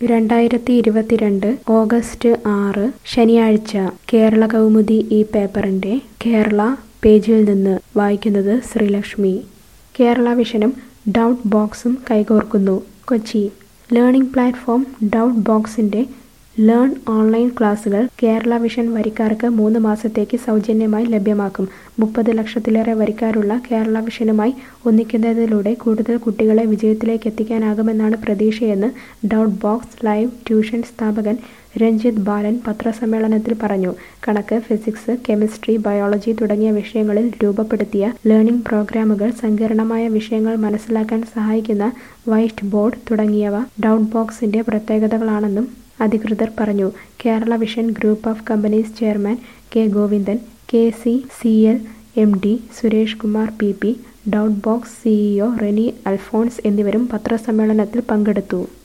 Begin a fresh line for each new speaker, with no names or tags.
രണ്ടായിരത്തി ഇരുപത്തിരണ്ട് ഓഗസ്റ്റ് ആറ് ശനിയാഴ്ച കേരള കൗമുദി ഈ പേപ്പറിന്റെ കേരള പേജിൽ നിന്ന് വായിക്കുന്നത് ശ്രീലക്ഷ്മി കേരള വിഷനും ഡൗട്ട് ബോക്സും കൈകോർക്കുന്നു കൊച്ചി ലേണിംഗ് പ്ലാറ്റ്ഫോം ഡൗട്ട് ബോക്സിന്റെ ലേൺ ഓൺലൈൻ ക്ലാസുകൾ കേരള വിഷൻ വരിക്കാർക്ക് മൂന്ന് മാസത്തേക്ക് സൗജന്യമായി ലഭ്യമാക്കും മുപ്പത് ലക്ഷത്തിലേറെ വരിക്കാരുള്ള കേരള വിഷനുമായി ഒന്നിക്കുന്നതിലൂടെ കൂടുതൽ കുട്ടികളെ വിജയത്തിലേക്ക് എത്തിക്കാനാകുമെന്നാണ് പ്രതീക്ഷയെന്ന് ഡൗട്ട് ബോക്സ് ലൈവ് ട്യൂഷൻ സ്ഥാപകൻ രഞ്ജിത്ത് ബാലൻ പത്രസമ്മേളനത്തിൽ പറഞ്ഞു കണക്ക് ഫിസിക്സ് കെമിസ്ട്രി ബയോളജി തുടങ്ങിയ വിഷയങ്ങളിൽ രൂപപ്പെടുത്തിയ ലേണിംഗ് പ്രോഗ്രാമുകൾ സങ്കീർണമായ വിഷയങ്ങൾ മനസ്സിലാക്കാൻ സഹായിക്കുന്ന വൈറ്റ് ബോർഡ് തുടങ്ങിയവ ഡൗട്ട് ബോക്സിന്റെ പ്രത്യേകതകളാണെന്നും അധികൃതർ പറഞ്ഞു Kerala vision group of companies chairman K Govindan K C C L M D Suresh Kumar P P doubt box CEO Reny Alphonse എന്നിവരും പത്രസമ്മേളനത്തിൽ പങ്കെടുത്തു